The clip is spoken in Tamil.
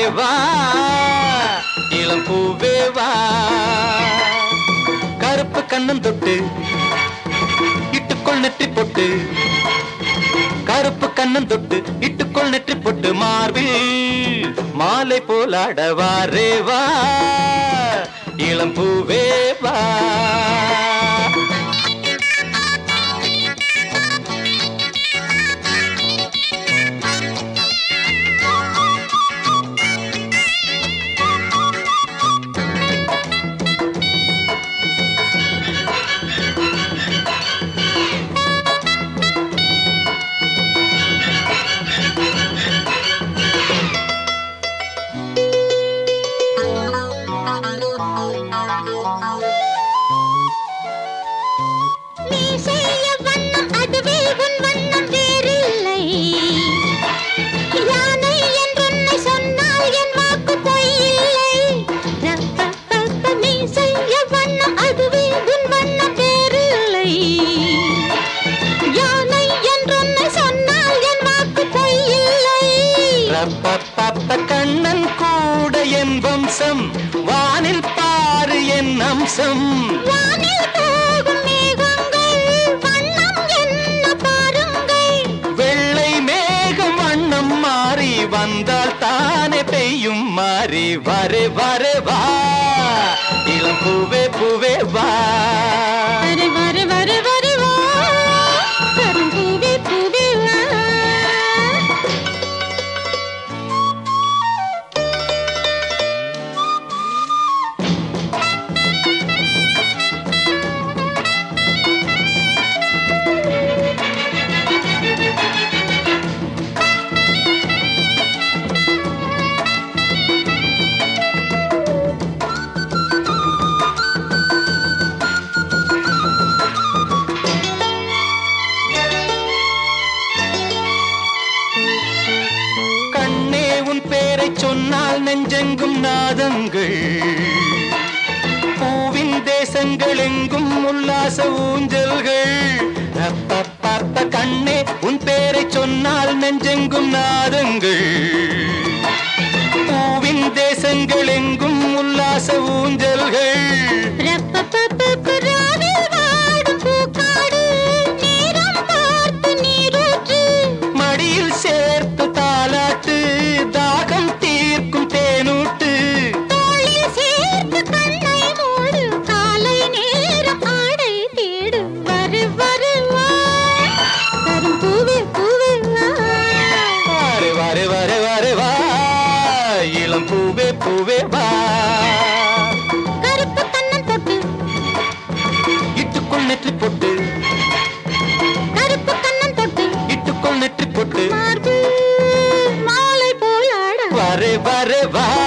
வா இளம் பூவே வா கருப்பு கண்ணன் தொட்டு இட்டுக்கொள் நெற்றி பொட்டு கருப்பு கண்ணன் தொட்டு இட்டுக்கொள் நெற்றி பொட்டு மார்பில் மாலை போலாட வாரே வா இளம் பூவே வா நீ செய்ய வண்ணம் அதுவே உன் வண்ணம் வேறில்லை யானை என்றொன்னை சொன்னால் என் வாக்கு பொய்யில்லை ரப்பப்பப்ப நீ செய்ய வண்ணம் அதுவே உன் வண்ணம் வேறில்லை யானை என்றொன்னை சொன்னால் என் வாக்கு பொய்யில்லை ரப்பப்பப்ப கண்ணன் கூட என் வம்சம் வானில் பாரு என் அம்சம் வானில் போகும் மேகங்கள் வண்ணம் என்ன பாருங்கள் வெள்ளை மேகம் வண்ணம் மாறி வந்தால் தானே பெய்யும் மாறி வரே வரே வா இளம் பூவே பூவே வா வரு வரு வரு வரு வா கரும் பூவே பூவே வா கண்ணே உன் பேரை சொன்னால் நெஞ்செங்கும் நாதங்கள் பூவின் தேசங்கள் எங்கும் உல்லாச ஊஞ்சல்கள் ரப்பப்பப்ப கண்ணே உன் பேரை சொன்னால் நெஞ்செங்கும் நாதங்கள் பூவின் தேசங்கள் எங்கும் உல்லாச ஊஞ்சல்கள் ரப்பப்பப்ப ராவில் வாடும் பூக்காடு நேரம் பார்த்து நீரூற்று மடியில் சேர்த்து தாலாட்டு தாகம் தீர்க்கும் தேனூட்டு தோளில் சேர்த்து கண்ணை மூடு காலை நேரம் ஆடை தேடு வரு வரு வா கரும் பூவே பூவே வா வாரு வாரு வாரு வாரு வா இளம் பூவே பூவே வா கருப்பு கண்ணன் தொட்டு இட்டுக்குள் நெற்றி பொட்டு கருப்பு கண்ணன் தொட்டு இட்டுக்குள் நெற்றி பொட்டு மார்பு மாலை போலாட வரே வரே வா